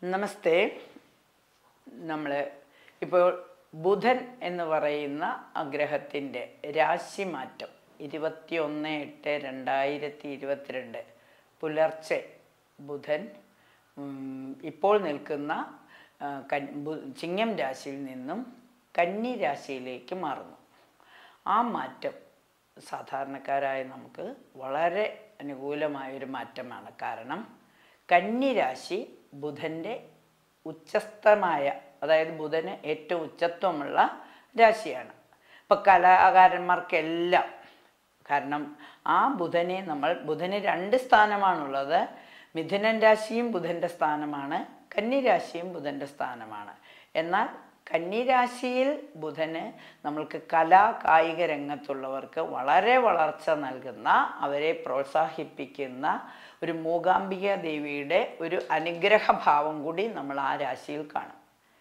നമസ്തേ നമ്മൾ ഇപ്പോൾ ബുധൻ എന്ന് പറയുന്ന ആ ഗ്രഹത്തിൻ്റെ രാശിമാറ്റം ഇരുപത്തിയൊന്ന് എട്ട് രണ്ടായിരത്തി ഇരുപത്തിരണ്ട് പുലർച്ചെ ബുധൻ ഉം, ഇപ്പോൾ നിൽക്കുന്ന ആ, കൻ- ബു- ചിങ്ങം രാശിയിൽ നിന്നും കന്നി രാശിയിലേക്ക് മാറുന്നു ആ മാറ്റം സാധാരണക്കാരായ നമുക്ക് വളരെ അനുകൂലമായൊരു മാറ്റമാണ് കാരണം കന്നി രാശി ബുധൻ്റെ ഉച്ചസ്ഥമായ അതായത് ബുധന് ഏറ്റവും ഉച്ചത്വമുള്ള രാശിയാണ് ഇപ്പം കലാകാരന്മാർക്കെല്ലാം കാരണം ആ ബുധനെ നമ്മൾ ബുധന് രണ്ട് സ്ഥാനമാണുള്ളത് മിഥുനൻ രാശിയും ബുധൻ്റെ സ്ഥാനമാണ് കന്നി രാശിയും ബുധൻ്റെ സ്ഥാനമാണ് എന്നാൽ കന്നിരാശിയിൽ ബുധന് നമ്മൾക്ക് കലാ കായിക രംഗത്തുള്ളവർക്ക് വളരെ വളർച്ച നൽകുന്ന അവരെ പ്രോത്സാഹിപ്പിക്കുന്ന ഒരു മൂകാംബിക ദേവിയുടെ ഒരു അനുഗ്രഹഭാവം കൂടി നമ്മൾ ആ രാശിയിൽ കാണും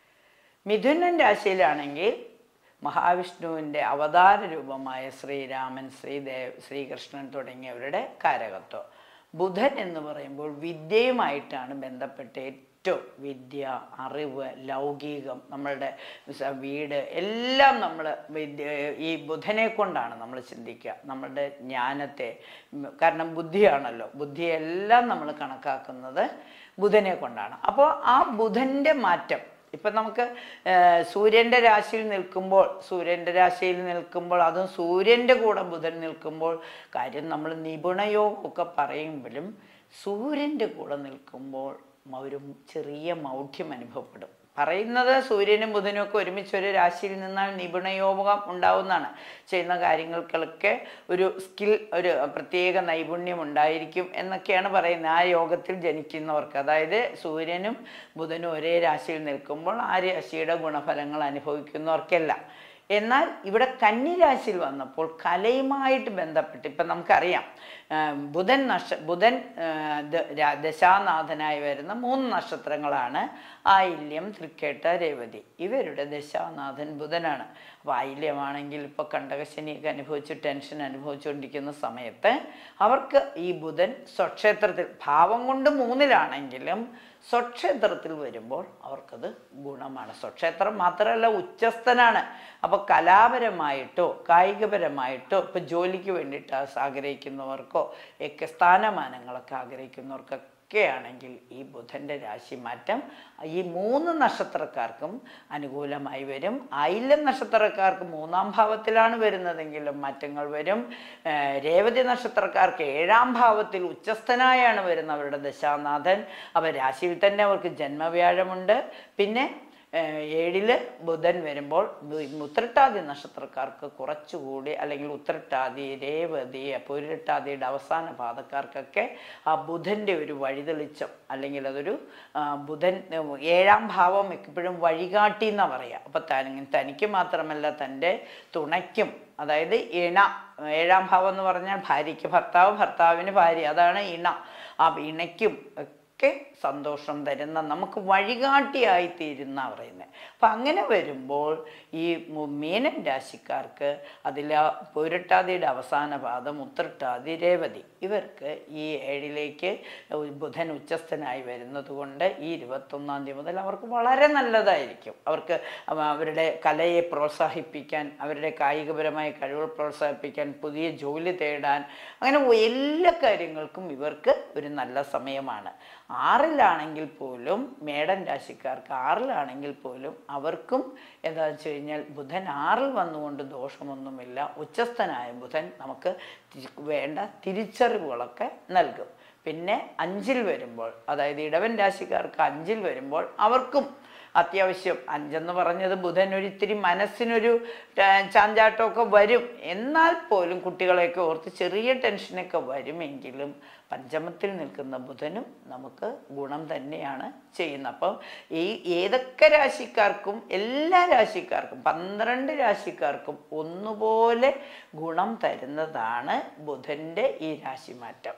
മിഥുനൻ രാശിയിലാണെങ്കിൽ മഹാവിഷ്ണുവിൻ്റെ അവതാര രൂപമായ ശ്രീരാമൻ ശ്രീദേവ് ശ്രീകൃഷ്ണൻ തുടങ്ങിയവരുടെ കാരകത്വം ബുധൻ എന്ന് പറയുമ്പോൾ വിദ്യയുമായിട്ടാണ് ബന്ധപ്പെട്ട് ഏറ്റവും വിദ്യ അറിവ് ലൗകികം നമ്മളുടെ സ- വീട് എല്ലാം നമ്മൾ വിദ്യ ഈ ബുധനെ കൊണ്ടാണ് നമ്മൾ ചിന്തിക്കുക നമ്മളുടെ ജ്ഞാനത്തെ ഉം, കാരണം ബുദ്ധിയാണല്ലോ ബുദ്ധിയെല്ലാം നമ്മൾ കണക്കാക്കുന്നത് ബുധനെ കൊണ്ടാണ് അപ്പോൾ ആ ബുധൻ്റെ മാറ്റം ഇപ്പം നമുക്ക് ഏർ, സൂര്യൻ്റെ രാശിയിൽ നിൽക്കുമ്പോൾ സൂര്യൻ്റെ രാശിയിൽ നിൽക്കുമ്പോൾ അതും സൂര്യൻ്റെ കൂടെ ബുധൻ നിൽക്കുമ്പോൾ കാര്യം നമ്മൾ നിപുണയോഗമൊക്കെ പറയുമ്പോഴും സൂര്യൻ്റെ കൂടെ നിൽക്കുമ്പോൾ മ- ഒരു ചെറിയ മൗഢ്യം അനുഭവപ്പെടും പറയുന്നത് സൂര്യനും ബുധനും ഒക്കെ ഒരുമിച്ച് ഒരു രാശിയിൽ നിന്നാൽ നിപുണയോഗം ഉണ്ടാവുന്നതാണ് ചെയ്യുന്ന കാര്യങ്ങൾക്കൊക്കെ ഒരു സ്കിൽ ഒരു പ്രത്യേക നൈപുണ്യം ഉണ്ടായിരിക്കും എന്നൊക്കെയാണ് പറയുന്നത് ആ യോഗത്തിൽ ജനിക്കുന്നവർക്ക് അതായത് സൂര്യനും ബുധനും ഒരേ രാശിയിൽ നിൽക്കുമ്പോൾ ആ രാശിയുടെ ഗുണഫലങ്ങൾ അനുഭവിക്കുന്നവർക്കെല്ലാം എന്നാൽ ഇവിടെ കന്നിരാശിയിൽ വന്നപ്പോൾ കലയുമായിട്ട് ബന്ധപ്പെട്ട് ഇപ്പം നമുക്കറിയാം ആ, ബുധൻ നക്ഷ ബുധൻ ആ, ദ- രാ- ദശാനാഥനായി വരുന്ന മൂന്ന് നക്ഷത്രങ്ങളാണ് ആയില്യം തൃക്കേട്ട രേവതി ഇവരുടെ ദശാനാഥൻ ബുധനാണ് അപ്പോൾ ആയില്യമാണെങ്കിൽ ഇപ്പോൾ കണ്ടകശനിയൊക്കെ അനുഭവിച്ച് ടെൻഷൻ അനുഭവിച്ചുകൊണ്ടിരിക്കുന്ന സമയത്ത് അവർക്ക് ഈ ബുധൻ സ്വക്ഷേത്രത്തിൽ ഭാവം കൊണ്ട് മൂന്നിലാണെങ്കിലും സ്വക്ഷേത്രത്തിൽ വരുമ്പോൾ അവർക്കത് ഗുണമാണ് സ്വക്ഷേത്രം മാത്രമല്ല ഉച്ചസ്ഥനാണ് അപ്പോൾ കലാപരമായിട്ടോ കായികപരമായിട്ടോ ഇപ്പോൾ ജോലിക്ക് വേണ്ടിയിട്ട് ആഗ്രഹിക്കുന്നവർക്കോ ഒക്കെ സ്ഥാനമാനങ്ങളൊക്കെ ആഗ്രഹിക്കുന്നവർക്കൊക്കെ ആണെങ്കിൽ ഈ ബുധൻ്റെ രാശിമാറ്റം ഈ മൂന്ന് നക്ഷത്രക്കാർക്കും അനുകൂലമായി വരും ആയില്യം നക്ഷത്രക്കാർക്ക് മൂന്നാം ഭാവത്തിലാണ് വരുന്നതെങ്കിലും മാറ്റങ്ങൾ വരും ഏർ രേവതി നക്ഷത്രക്കാർക്ക് ഏഴാം ഭാവത്തിൽ ഉച്ചസ്ഥനായാണ് വരുന്നത് അവരുടെ ദശാനാഥൻ അവർ രാശിയിൽ തന്നെ അവർക്ക് ജന്മവ്യാഴമുണ്ട് പിന്നെ ഏഹ് ഏഴില് ബുധൻ വരുമ്പോൾ മു- ഉത്രട്ടാതി നക്ഷത്രക്കാർക്ക് കുറച്ചുകൂടി അല്ലെങ്കിൽ ഉത്രട്ടാതി രേവതി പുരട്ടാതിയുടെ അവസാന പാദക്കാർക്കൊക്കെ ആ ബുധൻ്റെ ഒരു വഴിതെളിച്ചം അല്ലെങ്കിൽ അതൊരു ആ, ബുധൻ ഏഹ് ഏഴാം ഭാവം എപ്പോഴും വഴികാട്ടി എന്നാണ് പറയുക അപ്പം തനി തനിക്ക് മാത്രമല്ല തൻ്റെ തുണയ്ക്കും അതായത് ഇണ ഏഴാം ഭാവം എന്ന് പറഞ്ഞാൽ ഭാര്യയ്ക്ക് ഭർത്താവ് ഭർത്താവിന് ഭാര്യ അതാണ് ഇണ ആ ഇണയ്ക്കും ഒക്കെ സന്തോഷം തരുന്ന നമുക്ക് വഴികാട്ടിയായി തീരുന്ന പറയുന്നത് അപ്പം അങ്ങനെ വരുമ്പോൾ ഈ മു- മീനൻ രാശിക്കാർക്ക് അതിൽ ആ പുരട്ടാതിയുടെ അവസാന പാദം ഉത്രട്ടാതി രേവതി ഇവർക്ക് ഈ ഏഴിലേക്ക് ബുധൻ ഉച്ചസ്ഥനായി വരുന്നത് കൊണ്ട് ഈ ഇരുപത്തൊന്നാം തീയതി മുതൽ അവർക്ക് വളരെ നല്ലതായിരിക്കും അവർക്ക് അവ- അവരുടെ കലയെ പ്രോത്സാഹിപ്പിക്കാൻ അവരുടെ കായികപരമായ കഴിവുകൾ പ്രോത്സാഹിപ്പിക്കാൻ പുതിയ ജോലി തേടാൻ അങ്ങനെ എല്ലാ കാര്യങ്ങൾക്കും ഇവർക്ക് ഒരു നല്ല സമയമാണ് ആറിലാണെങ്കിൽ പോലും മേടൻ രാശിക്കാർക്ക് ആറിലാണെങ്കിൽ പോലും അവർക്കും എന്താ വെച്ച് കഴിഞ്ഞാൽ ബുധൻ ആറിൽ വന്നുകൊണ്ട് ദോഷമൊന്നുമില്ല ഉച്ചസ്ഥനായ ബുധൻ നമുക്ക് തി- വേണ്ട തിരിച്ചറിവുകളൊക്കെ നൽകും പിന്നെ അഞ്ചിൽ വരുമ്പോൾ അതായത് ഇടവൻ രാശിക്കാർക്ക് അഞ്ചിൽ വരുമ്പോൾ അവർക്കും അത്യാവശ്യം അഞ്ചെന്ന് പറഞ്ഞത് ബുധൻ ഒരിത്തിരി മനസ്സിനൊരു ആ, ചാഞ്ചാട്ടമൊക്കെ വരും എന്നാൽ പോലും കുട്ടികളെയൊക്കെ ഓർത്ത് ചെറിയ ടെൻഷനൊക്കെ വരുമെങ്കിലും പഞ്ചമത്തിൽ നിൽക്കുന്ന ബുധനും നമുക്ക് ഗുണം തന്നെയാണ് ചെയ്യുന്നത് അപ്പം ഈ ഏതൊക്കെ രാശിക്കാർക്കും എല്ലാ രാശിക്കാർക്കും പന്ത്രണ്ട് രാശിക്കാർക്കും ഒന്നുപോലെ ഗുണം തരുന്നതാണ് ബുധൻ്റെ ഈ രാശിമാറ്റം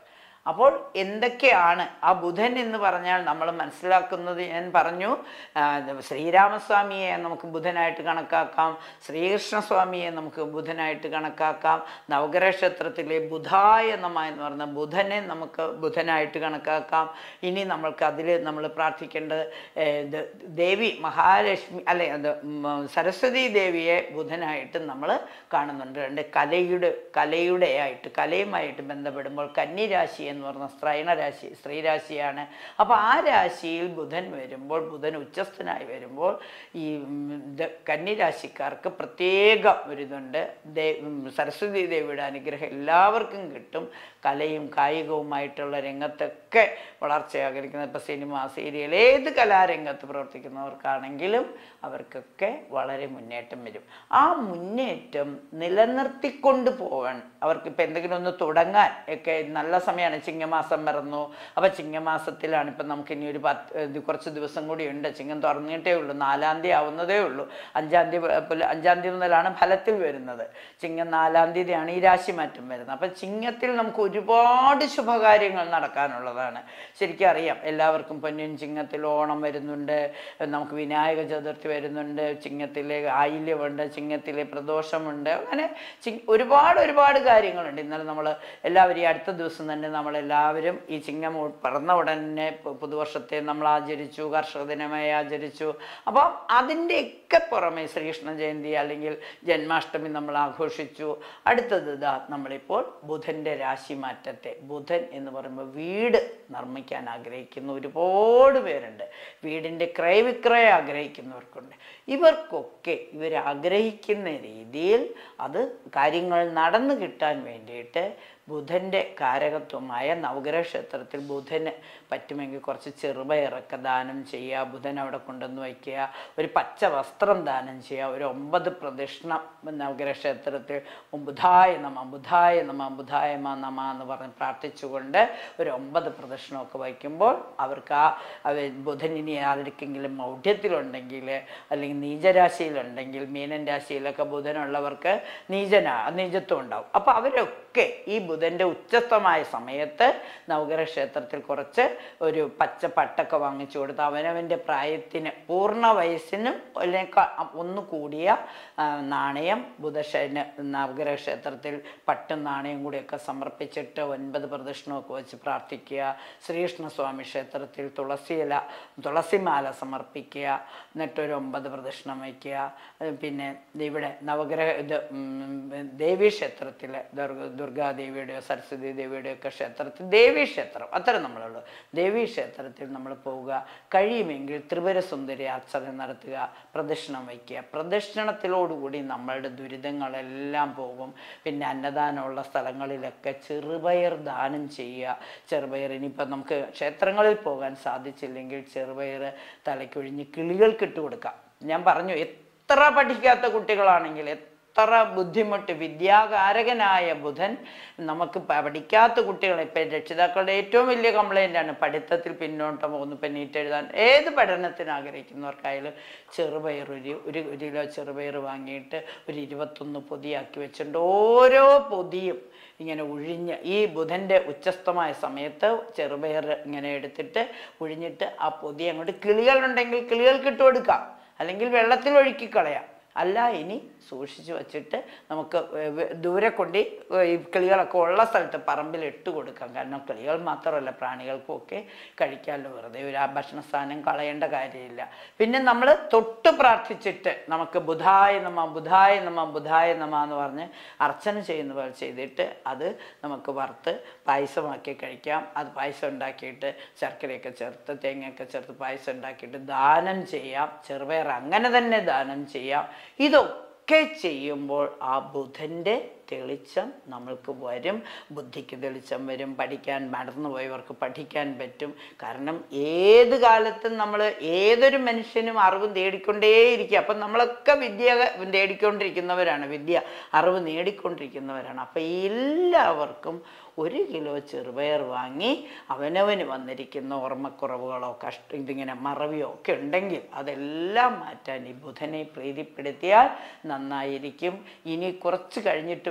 അപ്പോൾ എന്തൊക്കെയാണ് ആ ബുധൻ എന്ന് പറഞ്ഞാൽ നമ്മൾ മനസ്സിലാക്കുന്നത് ഞാൻ പറഞ്ഞു ആ, ശ്രീരാമസ്വാമിയെ നമുക്ക് ബുധനായിട്ട് കണക്കാക്കാം ശ്രീകൃഷ്ണസ്വാമിയെ നമുക്ക് ബുധനായിട്ട് കണക്കാക്കാം നവഗ്രഹ ക്ഷേത്രത്തിലെ ബുധായ നമ എന്ന് പറഞ്ഞ ബുധനെ നമുക്ക് ബുധനായിട്ട് കണക്കാക്കാം ഇനി നമ്മൾക്ക് അതിൽ നമ്മൾ പ്രാർത്ഥിക്കേണ്ടത് ഏ, ഇത് ദേവി മഹാലക്ഷ്മി അല്ലെ അത് ഉം, സരസ്വതി ദേവിയെ ബുധനായിട്ട് നമ്മൾ കാണുന്നുണ്ട് രണ്ട് കലയുടെ കലയുടെ ആയിട്ട് കലയുമായിട്ട് ബന്ധപ്പെടുമ്പോൾ കന്നിരാശി എന്ന് പറഞ്ഞ സ്ത്രൈണരാശി സ്ത്രീരാശിയാണ് അപ്പോൾ ആ രാശിയിൽ ബുധൻ വരുമ്പോൾ ബുധൻ ഉച്ചസ്ഥനായി വരുമ്പോൾ ഈ ഉം, ഇത് കന്നിരാശിക്കാർക്ക് പ്രത്യേക ഒരു ഇതുണ്ട് ദേ ഉം, സരസ്വതി ദേവിയുടെ അനുഗ്രഹം എല്ലാവർക്കും കിട്ടും കലയും കായികവുമായിട്ടുള്ള രംഗത്തൊക്കെ വളർച്ച ആഗ്രഹിക്കുന്ന ഇപ്പോൾ സിനിമ സീരിയൽ ഏത് കലാരംഗത്ത് പ്രവർത്തിക്കുന്നവർക്കാണെങ്കിലും അവർക്കൊക്കെ വളരെ മുന്നേറ്റം വരും ആ മുന്നേറ്റം നിലനിർത്തിക്കൊണ്ട് പോകാൻ അവർക്ക് ഇപ്പം എന്തെങ്കിലും ഒന്ന് തുടങ്ങാൻ ഒക്കെ നല്ല സമയമാണ് ചിങ്ങമാസം പിറന്നു അപ്പം ചിങ്ങമാസത്തിലാണ് ഇപ്പം നമുക്ക് ഇനി ഒരു പത്ത് ഇത് കുറച്ച് ദിവസം കൂടി ഉണ്ട് ചിങ്ങം തുറന്നിട്ടേ ഉള്ളൂ നാലാം തീയതി ആവുന്നതേ ഉള്ളൂ അഞ്ചാം തീയതി പുല- അഞ്ചാം തീയതി മുതലാണ് ഫലത്തിൽ വരുന്നത് ചിങ്ങം നാലാം തീയതിയാണ് ഈ രാശി മാറ്റം വരുന്നത് അപ്പം ചിങ്ങത്തിൽ നമുക്ക് ഒരുപാട് ശുഭകാര്യങ്ങൾ നടക്കാനുള്ളതാണ് ശരിക്കും അറിയാം എല്ലാവർക്കും പൊന്നിൻ ചിങ്ങത്തിൽ ഓണം വരുന്നുണ്ട് നമുക്ക് വിനായക ചതുർത്ഥി വരുന്നുണ്ട് ചിങ്ങത്തിലെ ആയില്യമുണ്ട് ചിങ്ങത്തിലെ പ്രദോഷമുണ്ട് അങ്ങനെ ചി ഒരുപാട് ഒരുപാട് കാര്യങ്ങളുണ്ട് ഇന്നലെ നമ്മൾ എല്ലാവരും ഈ അടുത്ത ദിവസം തന്നെ നമ്മളെല്ലാവരും ഈ ചിങ്ങം ഉ- പിറന്ന ഉടനെ പു- പുതുവർഷത്തെ നമ്മൾ ആചരിച്ചു കർഷക ദിനമായി ആചരിച്ചു അപ്പം അതിൻ്റെയൊക്കെ പുറമെ ശ്രീകൃഷ്ണ ജയന്തി അല്ലെങ്കിൽ ജന്മാഷ്ടമി നമ്മൾ ആഘോഷിച്ചു അടുത്തത് ഇതാ നമ്മളിപ്പോൾ ബുധൻ്റെ രാശി മാറ്റത്തെ ബുധൻ എന്ന് പറയുമ്പോൾ വീട് നിർമ്മിക്കാൻ ആഗ്രഹിക്കുന്ന ഒരുപാട് പേരുണ്ട് വീടിൻ്റെ ക്രയവിക്രയം ആഗ്രഹിക്കുന്നവർക്കുണ്ട് ഇവർക്കൊക്കെ ഇവർ ആഗ്രഹിക്കുന്ന രീതിയിൽ അത് കാര്യങ്ങൾ നടന്നു കിട്ടാൻ വേണ്ടിയിട്ട് ബുധൻ്റെ കാരകത്വമായ നവഗ്രഹ ക്ഷേത്രത്തിൽ ബുധന് പറ്റുമെങ്കിൽ കുറച്ച് ചെറുപയറൊക്കെ ദാനം ചെയ്യുക ബുധൻ അവിടെ കൊണ്ടുവന്ന് വയ്ക്കുക ഒരു പച്ച വസ്ത്രം ദാനം ചെയ്യുക ഒരു ഒമ്പത് പ്രദക്ഷിണം നവഗ്രഹ ക്ഷേത്രത്തിൽ ബുധായ നമ ബുധായ നമ ബുധായ മ നമ എന്ന് പറഞ്ഞ് പ്രാർത്ഥിച്ചുകൊണ്ട് ഒരു ഒമ്പത് പ്രദക്ഷിണമൊക്കെ വയ്ക്കുമ്പോൾ അവർക്ക് ആ അവർ ബുധൻ ഇനി ആർക്കെങ്കിലും മൗഢ്യത്തിലുണ്ടെങ്കിൽ അല്ലെങ്കിൽ നീചരാശിയിലുണ്ടെങ്കിൽ മീനൻ രാശിയിലൊക്കെ ബുധനുള്ളവർക്ക് നീചനാ നീചത്വം ഉണ്ടാവും അപ്പോൾ അവരൊക്കെ ഈ ബുധൻ്റെ ഉച്ചസ്ഥമായ സമയത്ത് നവഗ്രഹ ക്ഷേത്രത്തിൽ കുറച്ച് ഒരു പച്ച പട്ടൊക്കെ വാങ്ങിച്ചു കൊടുത്ത് അവനവൻ്റെ പ്രായത്തിന് പൂർണ്ണ വയസ്സിനും അല്ലെങ്കിൽ ഒന്ന് കൂടിയ ആ, നാണയം ബുധശന് നവഗ്രഹ ക്ഷേത്രത്തിൽ പട്ടും നാണയം കൂടിയൊക്കെ സമർപ്പിച്ചിട്ട് ഒൻപത് പ്രദക്ഷിണമൊക്കെ വെച്ച് പ്രാർത്ഥിക്കുക ശ്രീകൃഷ്ണസ്വാമി ക്ഷേത്രത്തിൽ തുളസിയില തുളസിമാല സമർപ്പിക്കുക എന്നിട്ടൊരു ഒമ്പത് പ്രദക്ഷിണം വയ്ക്കുക അത് പിന്നെ ഇവിടെ നവഗ്രഹ ഇത് ഉം, ദേവീ ക്ഷേത്രത്തിൽ ദുർഗ ദുർഗാദേവിയുടെയോ സരസ്വതി ദേവിയുടെയോ ഒക്കെ ക്ഷേത്രത്തിൽ ദേവീ ക്ഷേത്രം അത്ര നമ്മളുള്ളൂ ദേവീ ക്ഷേത്രത്തിൽ നമ്മൾ പോവുക കഴിയുമെങ്കിൽ ത്രിപുര സുന്ദരി അർച്ചന നടത്തുക പ്രദക്ഷിണം വയ്ക്കുക പ്രദക്ഷിണത്തിലോടുകൂടി നമ്മളുടെ ദുരിതങ്ങളെല്ലാം പോകും പിന്നെ അന്നദാനമുള്ള സ്ഥലങ്ങളിലൊക്കെ ചെറുപയർ ദാനം ചെയ്യുക ചെറുപയർ ഇനിയിപ്പം നമുക്ക് ക്ഷേത്രങ്ങളിൽ പോകാൻ സാധിച്ചില്ലെങ്കിൽ ചെറുപയർ തലയ്ക്കൊഴിഞ്ഞ് കിളികൾക്ക് ഇട്ട് കൊടുക്കാം ഞാൻ പറഞ്ഞു എത്ര പഠിക്കാത്ത കുട്ടികളാണെങ്കിൽ എത്ര ബുദ്ധിമുട്ട് വിദ്യാകാരകനായ ബുധൻ നമുക്ക് പ- പഠിക്കാത്ത കുട്ടികളെ ഇപ്പം രക്ഷിതാക്കളുടെ ഏറ്റവും വലിയ കംപ്ലൈൻ്റ് ആണ് പഠിത്തത്തിൽ പിന്നോട്ട് പോകുന്നു ഇപ്പം നീറ്റ് എഴുതാൻ ഏത് പഠനത്തിന് ആഗ്രഹിക്കുന്നവർക്കായാലും ചെറുപയർ ഒരു ഒരു ഒരു കിലോ ചെറുപയർ വാങ്ങിയിട്ട് ഒരു ഇരുപത്തൊന്ന് പൊതിയാക്കി വെച്ചിട്ടുണ്ട് ഓരോ പൊതിയും ഇങ്ങനെ ഒഴിഞ്ഞ് ഈ ബുധൻ്റെ ഉച്ചസ്ഥമായ സമയത്ത് ചെറുപയർ ഇങ്ങനെ എടുത്തിട്ട് ഒഴിഞ്ഞിട്ട് ആ പൊതി അങ്ങോട്ട് കിളികളുണ്ടെങ്കിൽ കിളികൾക്ക് ഇട്ട് കൊടുക്കാം അല്ലെങ്കിൽ വെള്ളത്തിൽ ഒഴുക്കി കളയാം അല്ല ഇനി സൂക്ഷിച്ചു വച്ചിട്ട് നമുക്ക് വെ- വെ- ദൂരെ കൊണ്ട് ഈ കിളികളൊക്കെ ഉള്ള സ്ഥലത്ത് പറമ്പിൽ ഇട്ട് കൊടുക്കാം കാരണം കിളികൾ മാത്രമല്ല പ്രാണികൾക്കും ഒക്കെ കഴിക്കാമല്ലോ വെറുതെ ഒരു ആ ഭക്ഷണ സാധനം കളയേണ്ട കാര്യമില്ല പിന്നെ നമ്മൾ തൊട്ട് പ്രാർത്ഥിച്ചിട്ട് നമുക്ക് ബുധായ നമ ബുധായ നമ ബുധായ നമ എന്ന് പറഞ്ഞ് അർച്ചന ചെയ്യുന്ന പോലെ ചെയ്തിട്ട് അത് നമുക്ക് വറുത്ത് പായസമാക്കി കഴിക്കാം അത് പായസം ഉണ്ടാക്കിയിട്ട് ശർക്കരയൊക്കെ ചേർത്ത് തേങ്ങയൊക്കെ ചേർത്ത് പായസം ഉണ്ടാക്കിയിട്ട് ദാനം ചെയ്യാം ചെറുപയർ അങ്ങനെ തന്നെ ദാനം ചെയ്യാം ഇതൊക്കെ ചെയ്യുമ്പോൾ ആ ബുധൻ്റെ തെളിച്ചം നമ്മൾക്ക് വരും ബുദ്ധിക്ക് തെളിച്ചം വരും പഠിക്കാൻ മറന്നുപോയവർക്ക് പഠിക്കാൻ പറ്റും കാരണം ഏത് കാലത്തും നമ്മൾ ഏതൊരു മനുഷ്യനും അറിവ് നേടിക്കൊണ്ടേയിരിക്കുക അപ്പം നമ്മളൊക്കെ വിദ്യ നേടിക്കൊണ്ടിരിക്കുന്നവരാണ് വിദ്യ അറിവ് നേടിക്കൊണ്ടിരിക്കുന്നവരാണ് അപ്പം എല്ലാവർക്കും ഒരു കിലോ ചെറുപയർ വാങ്ങി അവനവന് വന്നിരിക്കുന്ന ഓർമ്മക്കുറവുകളോ കഷ്ട ഇതിങ്ങനെ മറവിയോ ഒക്കെ ഉണ്ടെങ്കിൽ അതെല്ലാം മാറ്റാൻ ഈ ബുധനെ പ്രീതിപ്പെടുത്തിയാൽ നന്നായിരിക്കും ഇനി കുറച്ച് കഴിഞ്ഞിട്ട്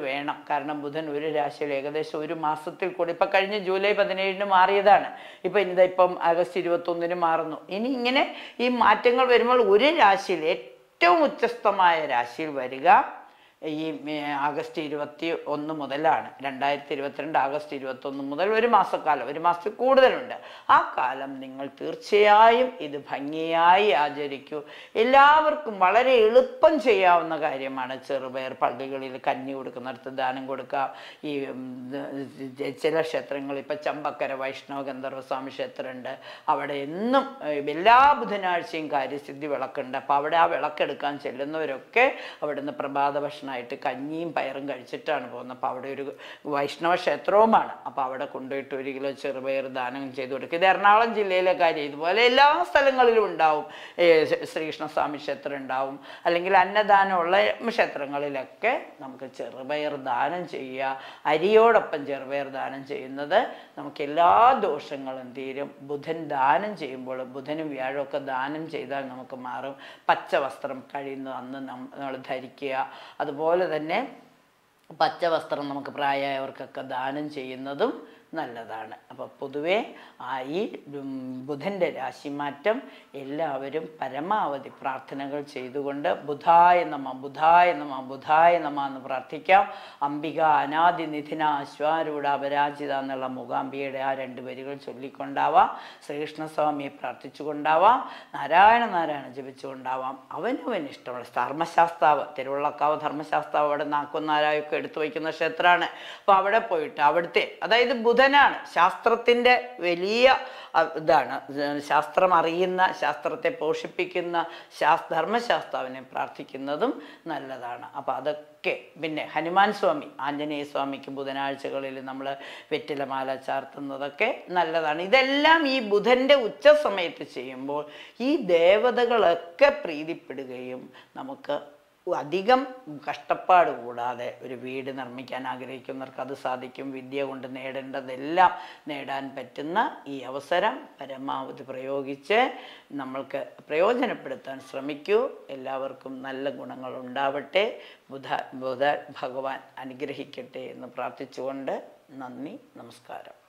വേണം കാരണം ബുധൻ ഒരു രാശിയിൽ ഏകദേശം ഒരു മാസത്തിൽ കൂടി ഇപ്പം കഴിഞ്ഞ ജൂലൈ പതിനേഴിന് മാറിയതാണ് ഇപ്പം ഇതാ ഇപ്പം ആഗസ്റ്റ് ഇരുപത്തൊന്നിന് മാറുന്നു ഇനി ഇങ്ങനെ ഈ മാറ്റങ്ങൾ വരുമ്പോൾ ഒരു രാശിയിൽ ഏറ്റവും ഉച്ചസ്ഥമായ രാശിയിൽ വരിക ഈ മേ- ആഗസ്റ്റ് ഇരുപത്തി ഒന്ന് മുതലാണ് രണ്ടായിരത്തി ഇരുപത്തിരണ്ട് ആഗസ്റ്റ് ഇരുപത്തൊന്ന് മുതൽ ഒരു മാസക്കാലം ഒരു മാസത്തിൽ കൂടുതലുണ്ട് ആ കാലം നിങ്ങൾ തീർച്ചയായും ഇത് ഭംഗിയായി ആചരിക്കൂ എല്ലാവർക്കും വളരെ എളുപ്പം ചെയ്യാവുന്ന കാര്യമാണ് ചെറുപയർ പള്ളികളിൽ കഞ്ഞി കൊടുക്കുന്നിടത്ത് ദാനം കൊടുക്കാം ഈ ഉം, ഇത് ചില ക്ഷേത്രങ്ങളിൽ ഇപ്പം ചമ്പക്കര വൈഷ്ണവ ഗന്ധർവസ്വാമി ക്ഷേത്രമുണ്ട് അവിടെ എന്നും ഏഹ്, എല്ലാ ബുധനാഴ്ചയും കാര്യസിദ്ധി വിളക്കുണ്ട് അപ്പോൾ അവിടെ ആ വിളക്കെടുക്കാൻ ചെല്ലുന്നവരൊക്കെ അവിടുന്ന് പ്രഭാത ഭക്ഷണമായിട്ട് കഞ്ഞിയും പയറും കഴിച്ചിട്ടാണ് പോകുന്നത് അപ്പോൾ അവിടെ ഒരു വൈഷ്ണവ ക്ഷേത്രവുമാണ് അപ്പോൾ അവിടെ കൊണ്ടുപോയിട്ട് ഒരു കിലോ ചെറുപയർ ദാനം ചെയ്തു കൊടുക്കുക ഇത് എറണാകുളം ജില്ലയിലെ കാര്യം ഇതുപോലെ എല്ലാ സ്ഥലങ്ങളിലും ഉണ്ടാവും ഏഹ് ശ്രീ- ശ്രീകൃഷ്ണസ്വാമി ക്ഷേത്രം ഉണ്ടാവും അല്ലെങ്കിൽ അന്നദാനമുള്ള ക്ഷേത്രങ്ങളിലൊക്കെ നമുക്ക് ചെറുപയർ ദാനം ചെയ്യുക അരിയോടൊപ്പം ചെറുപയർ ദാനം ചെയ്യുന്നത് നമുക്ക് എല്ലാ ദോഷങ്ങളും തീരും ബുധൻ ദാനം ചെയ്യുമ്പോൾ ബുധനും വ്യാഴവും ഒക്കെ ദാനം ചെയ്താൽ നമുക്ക് മാറും പച്ച വസ്ത്രം കഴിയുന്ന അന്ന് നമ്മൾ ധരിക്കുക അതുപോലെ തന്നെ പച്ച വസ്ത്രം നമുക്ക് പ്രായമായവർക്കൊക്കെ ദാനം ചെയ്യുന്നതും നല്ലതാണ് അപ്പോൾ പൊതുവേ ആ ഈ ഉം, ബുധൻ്റെ രാശിമാറ്റം എല്ലാവരും പരമാവധി പ്രാർത്ഥനകൾ ചെയ്തുകൊണ്ട് ബുധായ നമ ബുധായ നമ ബുധായ നമ എന്ന് പ്രാർത്ഥിക്കാം അംബിക അനാദിനിധിന അശ്വാരൂഢ അപരാജിത എന്നുള്ള മൂകാംബികയുടെ ആ രണ്ട് വരികൾ ചൊല്ലിക്കൊണ്ടാവാം ശ്രീകൃഷ്ണസ്വാമിയെ പ്രാർത്ഥിച്ചുകൊണ്ടാവാം നാരായണ നാരായണ ജപിച്ചുകൊണ്ടാവാം അവനവന് ഇഷ്ടമുള്ള ധർമ്മശാസ്താവ് തിരുവള്ളക്കാവ് ധർമ്മശാസ്താവ് അവിടെ നാക്കുന്നാരായൊക്കെ എടുത്തു വയ്ക്കുന്ന ക്ഷേത്രമാണ് അപ്പോൾ അവിടെ പോയിട്ട് അവിടുത്തെ അതായത് ബുധനാണ് ശാസ്ത്രത്തിൻ്റെ വലിയ അഹ്, ഇതാണ് ഏർ ശാസ്ത്രം അറിയുന്ന ശാസ്ത്രത്തെ പോഷിപ്പിക്കുന്ന ശാസ് ധർമ്മശാസ്താവിനെ പ്രാർത്ഥിക്കുന്നതും നല്ലതാണ് അപ്പോൾ അതൊക്കെ പിന്നെ ഹനുമാൻ സ്വാമി ആഞ്ജനേയ സ്വാമിക്ക് ബുധനാഴ്ചകളിൽ നമ്മൾ വെറ്റിലമാല ചാർത്തുന്നതൊക്കെ നല്ലതാണ് ഇതെല്ലാം ഈ ബുധൻ്റെ ഉച്ച സമയത്ത് ചെയ്യുമ്പോൾ ഈ ദേവതകളൊക്കെ പ്രീതിപ്പെടുകയും നമുക്ക് അധികം കഷ്ടപ്പാട് കൂടാതെ ഒരു വീട് നിർമ്മിക്കാൻ ആഗ്രഹിക്കുന്നവർക്ക് അത് സാധിക്കും വിദ്യ കൊണ്ട് നേടേണ്ടതെല്ലാം നേടാൻ പറ്റുന്ന ഈ അവസരം പരമാവധി പ്രയോഗിച്ച് നമ്മൾക്ക് പ്രയോജനപ്പെടുത്താൻ ശ്രമിക്കൂ എല്ലാവർക്കും നല്ല ഗുണങ്ങൾ ഉണ്ടാവട്ടെ ബുധ ബുധ ഭഗവാൻ അനുഗ്രഹിക്കട്ടെ എന്ന് പ്രാർത്ഥിച്ചുകൊണ്ട് നന്ദി നമസ്കാരം